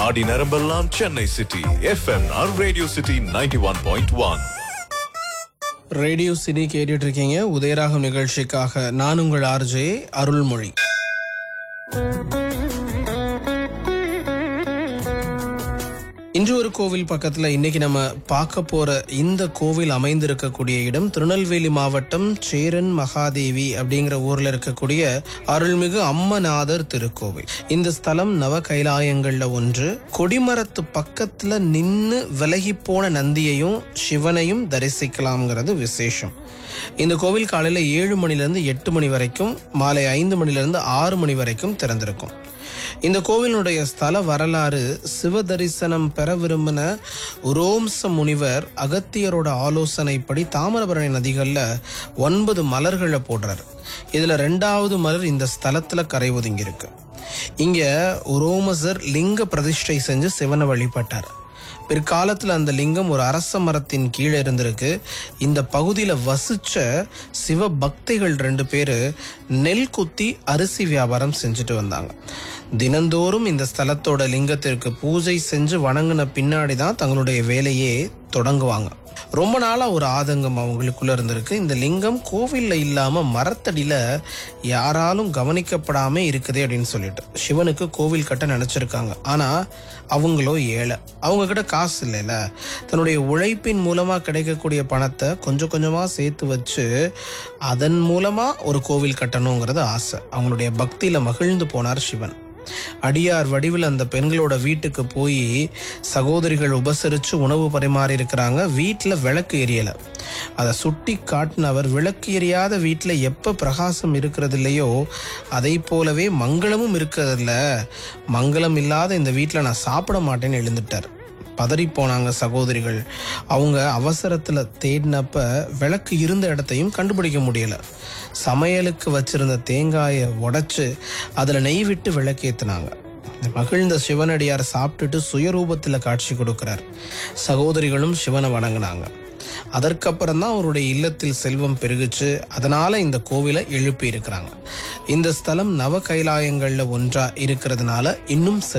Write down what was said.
நாடி நரம்பெல்லாம் சென்னை சிட்டி எஃப்எம்ஆர் radio city ninety one point one radio city கேட்டுட்டு இருக்கீங்க உதயராகம் நிகழ்ச்சிக்காக நான் உங்கள் ஆர்ஜே அருள்மொழி இன்று ஒரு கோவில் பக்கத்துல இன்னைக்கு நம்ம பார்க்க போற இந்த கோவில் அமைந்திருக்கக்கூடிய இடம் திருநெல்வேலி மாவட்டம் சேரன் மகாதேவி அப்படிங்கிற ஊர்ல இருக்கக்கூடிய அருள்மிகு அம்மநாதர் திருக்கோவில் இந்த ஸ்தலம் நவ கைலாயங்கள்ல ஒன்று கொடிமரத்து பக்கத்துல நின்னு விலகி போன நந்தியையும் சிவனையும் தரிசிக்கலாம்ங்கிறது விசேஷம் இந்த கோவில் காலையில ஏழு மணில இருந்து எட்டு மணி வரைக்கும் மாலை ஐந்து மணில இருந்து ஆறு மணி வரைக்கும் திறந்திருக்கும் இந்த கோவிலுடைய ஸ்தல வரலாறு சிவ தரிசனம் பெற விரும்பின உரோம்ச முனிவர் அகத்தியரோட ஆலோசனைப்படி தாமிரபரணி நதிகள்ல ஒன்பது மலர்களை போடுறாரு இதுல ரெண்டாவது மலர் இந்த ஸ்தலத்துல கரை ஒதுங்கி இருக்கு இங்க உரோமசர் லிங்க பிரதிஷ்டை செஞ்சு சிவனை வழிபட்டார் பிற்காலத்துல அந்த லிங்கம் ஒரு அரச மரத்தின் கீழே இருந்திருக்கு இந்த பகுதியில வசிச்ச சிவ பக்திகள் ரெண்டு பேரு நெல் குத்தி அரிசி வியாபாரம் செஞ்சுட்டு வந்தாங்க தினந்தோறும் இந்த ஸ்தலத்தோட லிங்கத்திற்கு பூஜை செஞ்சு வணங்கின பின்னாடி தான் தங்களுடைய வேலையே தொடங்குவாங்க ரொம்ப நாளா ஒரு ஆதங்கம் அவங்களுக்குள்ள இருந்திருக்கு இந்த லிங்கம் கோவில்ல இல்லாம மரத்தடியில யாராலும் கவனிக்கப்படாம இருக்குதே அப்படின்னு சொல்லிட்டு சிவனுக்கு கோவில் கட்ட நினைச்சிருக்காங்க ஆனா அவங்களோ ஏழை அவங்க கிட்ட காசு இல்லைல்ல தன்னுடைய உழைப்பின் மூலமா கிடைக்கக்கூடிய பணத்தை கொஞ்சம் கொஞ்சமா சேர்த்து வச்சு அதன் மூலமா ஒரு கோவில் கட்டணுங்கிறது ஆசை அவங்களுடைய பக்தியில மகிழ்ந்து போனார் சிவன் அடியார் வடிவில் அந்த பெண்களோட வீட்டுக்கு போய் சகோதரிகள் உபசரித்து உணவு பரிமாறி இருக்கிறாங்க வீட்டில் விளக்கு எரியலை அதை சுட்டி காட்டினவர் விளக்கு எரியாத வீட்டில் எப்போ பிரகாசம் இருக்கிறது இல்லையோ அதை போலவே மங்களமும் இருக்கிறதில்ல மங்களம் இல்லாத இந்த வீட்டில் நான் சாப்பிட மாட்டேன்னு எழுந்துட்டார் பதறி போனாங்க சகோதரிகள் அவங்க அவசரத்துல தேடினப்ப விளக்கு இருந்த இடத்தையும் கண்டுபிடிக்க முடியல சமையலுக்கு வச்சிருந்த தேங்காயை உடைச்சு அதுல நெய் விட்டு விளக்கேத்துனாங்க மகிழ்ந்த சிவனடியார் சாப்பிட்டுட்டு சுயரூபத்துல காட்சி கொடுக்கிறார் சகோதரிகளும் சிவனை வணங்கினாங்க அதற்கப்புறம் தான் அவருடைய இல்லத்தில் செல்வம் பெருகுச்சு அதனால இந்த கோவிலை எழுப்பி இருக்கிறாங்க இந்த ஸ்தலம் நவ கைலாயங்கள்ல ஒன்றா இருக்கிறதுனால இன்னும்